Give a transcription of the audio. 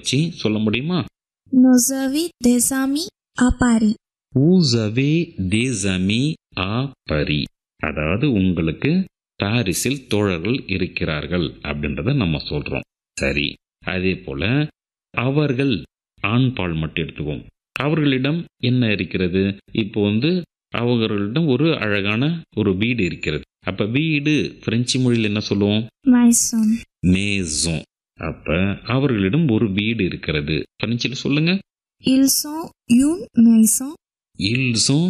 வச்சு சொல்ல முடியுமா Nos avis des amis à Paris. Vous avez des amis à Paris அதாவது உங்களுக்கு பாரிஸில் தோழர்கள் இருக்கிறார்கள் அப்படின்றத நம்ம சொல்றோம் சரி அதே போல அவர்கள் ஆண்பால் மட்டும் எடுத்துக்குவோம் அவர்களிடம் என்ன இருக்கிறது இப்போ வந்து அவர்களிடம் ஒரு அழகான ஒரு வீடு இருக்கிறது அப்ப வீடு பிரெஞ்சு மொழியில் என்ன சொல்லுவோம் Maison. மேசோம் அப்ப அவர்களிடம் ஒரு வீடு இருக்கிறது பிரெஞ்சில் சொல்லுங்க Ils ont une maison. ils ont